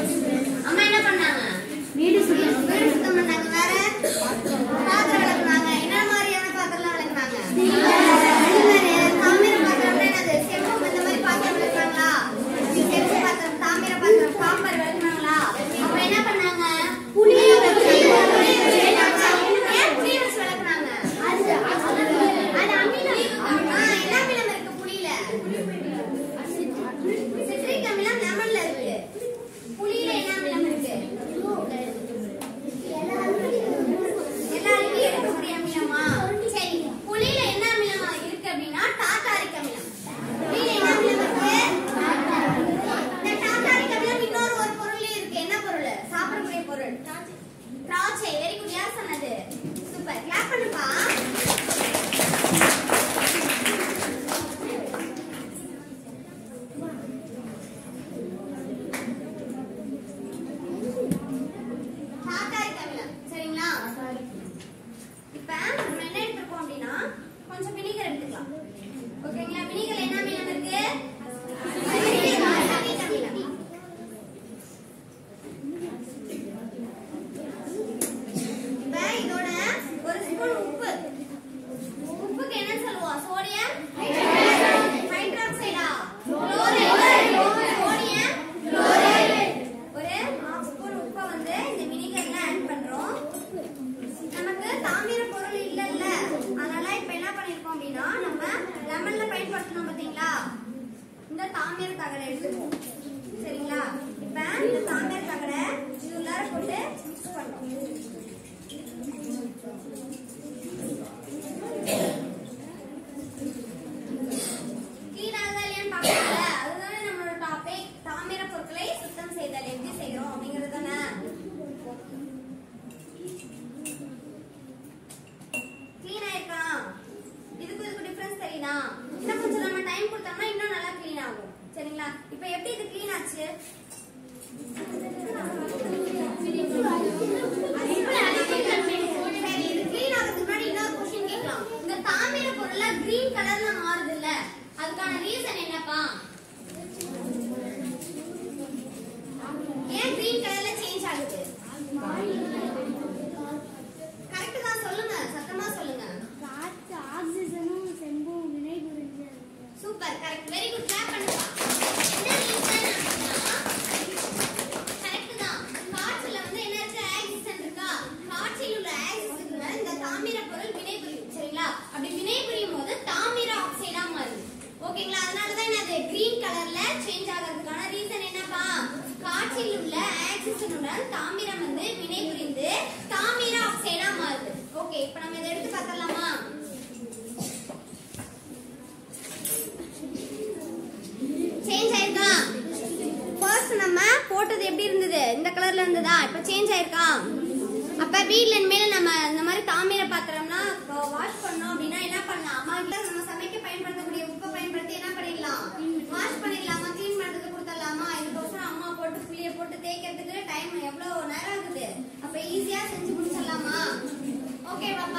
அம்மா என்ன பண்ணாங்க வீடு சுத்தம் வீடு சுத்தம் பண்ணாங்க வேற பாத்திரம் விளக்குனாங்க என்ன மாதிரியான பாத்திரம்லாம் விளக்குனாங்க தாமிர பாத்திரம்னா என்னது செம்பு இந்த மாதிரி பாத்திரம் விளக்குனாங்களா செம்பு பாத்திரம் தாமிர பாத்திரம் காம்பர் விளக்குனாங்களா அப்ப என்ன பண்ணாங்க புளிய வச்சு ஏன் புளிய வச்சு விளக்குனாங்க அது அமிலம் ஆ, என்ன அமிலம் இருக்கு புளியில சிட்ரிக் அமிலம் லெமன்ல இருக்கு புளியில என்ன அமிலம் இருக்கு எல்லாருமே இருக்கக்கூடிய அமிலமா சரி புளியில என்ன அமிலமா இருக்கு அப்படின்னா டாட்டாரிக் அமிலம் புளியில என்ன அமிலம் இருக்கு இந்த டாட்டாரிக் அமிலம் இன்னொரு ஒரு பொருள்லயும் இருக்கு என்ன பொருள் சாப்பிடக்கூடிய பொருள் திராட்சை வெரி குட் யார் சொன்னது சூப்பர் கிளாப் பண்ணுப்பா டாட்டாரிக் அமிலம் சரிங்களா இப்ப நம்ம என்ன எடுத்துருக்கோம் அப்படின்னா கொஞ்சம் வினிகர் எடுத்துக்கலாம் ஓகேங்களா வினிகர் என்ன அமிலம் இருக்கு அசிட்டிக் அமிலம். இப்ப இதோட ஒரு ஸ்பூன் உப்பு உப்புக்கு என்ன சொல்லுவோம் சோடியம் ஹைட்ராக்சைடா சோடியம் ஒரு half ஸ்பூன் உப்பை வந்து இந்த வினிகர்ல ஆட் பண்றோம் நமக்கு தாமிர பொருள் இல்லல்ல அதனால இப்ப என்ன பண்ணிருக்கோம் அப்படின்னா நம்ம லெமன்ல பயன்படுத்தணும் பாத்தீங்களா இந்த தாமிர தகடை எடுத்துக்குவோம் சரிங்களா இப்ப இந்த தாமிர தகடை இது உள்ளார போட்டு மிக்ஸ் பண்றோம் clean ஆகுதா இல்லையான்னு பார்க்கணும்ல? அதுதானே நம்மளோட topic. தாமிர பொருட்களை சுத்தம் செய்தல் எப்படி செய்றோம் அப்படிங்கிறது தானே clean ஆயிருக்கா? இதுக்கும் இதுக்கும் difference தெரியுதா? இன்னும் கொஞ்சம் நம்ம time கொடுத்தோம்னா இன்னும் நல்லா clean ஆகும். சரிங்களா இப்ப எப்படி இது clean ஆச்சு சரி, இது clean ஆகுறதுக்கு முன்னாடி இன்னொரு question கேட்கலாம். இந்த தாமிர பொருள்ல green கலர்ல மாறுது இல்ல அதுக்கான ரீசன் என்னப்பா ஏன் கிரீன் கலர்ல சேஞ்ச் ஆகுது கரெக்ட் தான் சொல்லுங்க சத்தமா சொல்லுங்க காற்று ஆக்சிஜனும் செம்பும் வினை புரிஞ்சு super correct very good clap பண்ணுப்பா என்ன ரீசன் அப்படின்னா கரெக்ட் தான் காற்றுல வந்து என்ன இருக்கு ஆக்சிஜன் இருக்கா காற்றில் உள்ள ஆக்சிஜனுக்கு மேல இந்த தாமிர பொருள் வினைபுரியும் சரிங்களா அப்படி வினைபுரியும் போது தாமிர ஆக்சைடா மாறுது ஓகேங்களா அதனால தான் என்னது கிரீன் கலர்ல சேஞ்ச் ஆகிறதுக்கான ரீசன் என்னப்பா காற்றில் உள்ள ஆக்சிஜனுடன் தாமிரம் வந்து வினைபுரிந்து தாமிர ஆக்சைடா மாறுது ஓகே இப்போ நம்ம இதை எடுத்து பார்க்கலாமா சேஞ்ச் ஆயிருக்கா ஃபர்ஸ்ட் நம்ம போட்டது எப்படி இருந்தது இந்த கலர்ல இருந்ததா இப்ப சேஞ்ச் ஆயிருக்கா அப்ப வீட்ல இனிமேல நம்ம இந்த மாதிரி தாமிர பாத்திரம்லாம் வாஷ் பண்ணோம் அப்படின்னா என்ன பண்ணலாம் அம்மா கிட்ட நம்ம சமைக்க பயன்படுத்தக்கூடிய உப்பை பயன்படுத்தி என்ன பண்ணிடலாம் வாஷ் பண்ணிடலாமா க்ளீன் பண்றதுக்கு கொடுத்துடலாமா இதுக்கோசரம் அம்மா போட்டு புளிய போட்டு தேய்க்கிறதுக்கு டைம் எவ்வளவு நேரம் ஆகுது அப்ப ஈஸியா செஞ்சு முடிச்சிடலாமா ஓகேவா